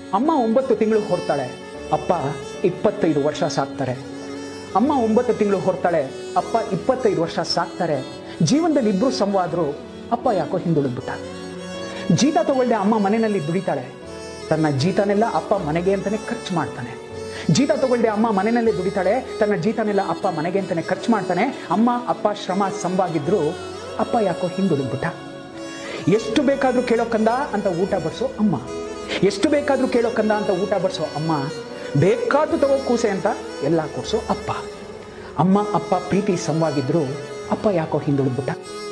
ಅಮ್ಮ ಒಂಬತ್ತು ತಿಂಗಳು ಹೊರ್ತಾಳೆ ಅಪ್ಪ ಇಪ್ಪತ್ತೈದು ವರ್ಷ ಸಾಕ್ತಾರೆ ಅಮ್ಮ ಒಂಬತ್ತು ತಿಂಗಳು ಹೊರ್ತಾಳೆ ಅಪ್ಪ ಇಪ್ಪತ್ತೈದು ವರ್ಷ ಸಾಕ್ತಾರೆ ಜೀವನದಲ್ಲಿ ಇಬ್ರು ಸಂವಾದ್ರು ಅಪ್ಪ ಯಾಕೋ ಹಿಂದುಳಿದ್ಬಿಟ್ಟ ಜೀತ ತಗೊಳ್ದೆ ಅಮ್ಮ ಮನೆಯಲ್ಲಿ ದುಡಿತಾಳೆ ತನ್ನ ಜೀತನೆಲ್ಲ ಅಪ್ಪ ಮನೆಗೆ ಅಂತಾನೆ ಖರ್ಚು ಮಾಡ್ತಾನೆ ಜೀತ ತಗೊಳ್ದೆ ಅಮ್ಮ ಮನೆಯಲ್ಲೇ ದುಡಿತಾಳೆ ತನ್ನ ಜೀತನೆಲ್ಲ ಅಪ್ಪ ಮನೆಗೆ ಅಂತಾನೆ ಖರ್ಚು ಮಾಡ್ತಾನೆ ಅಮ್ಮ ಅಪ್ಪ ಶ್ರಮ ಸಂವಾಗಿದ್ರು ಅಪ್ಪ ಯಾಕೋ ಹಿಂದುಳಿದ್ಬಿಟ್ಟ ಎಷ್ಟು ಬೇಕಾದ್ರೂ ಕೇಳೋ ಕಂದ ಅಂತ ಊಟ ಬಡಿಸೋ ಅಮ್ಮ ಎಷ್ಟು ಬೇಕಾದ್ರೂ ಕೇಳೋ ಕಂದ ಅಂತ ಊಟ ಬಡಿಸೋ ಅಮ್ಮ ಬೇಕಾದ್ರೂ ತಗೋ ಕೂಸೆ ಅಂತ ಎಲ್ಲ ಕೊಡ್ಸೋ ಅಪ್ಪ ಅಮ್ಮ ಅಪ್ಪ ಪ್ರೀತಿ ಸಂವಾಗಿದ್ರು ಅಪ್ಪ ಯಾಕೋ ಹಿಂದುಳಿದ್ಬಿಟ್ಟ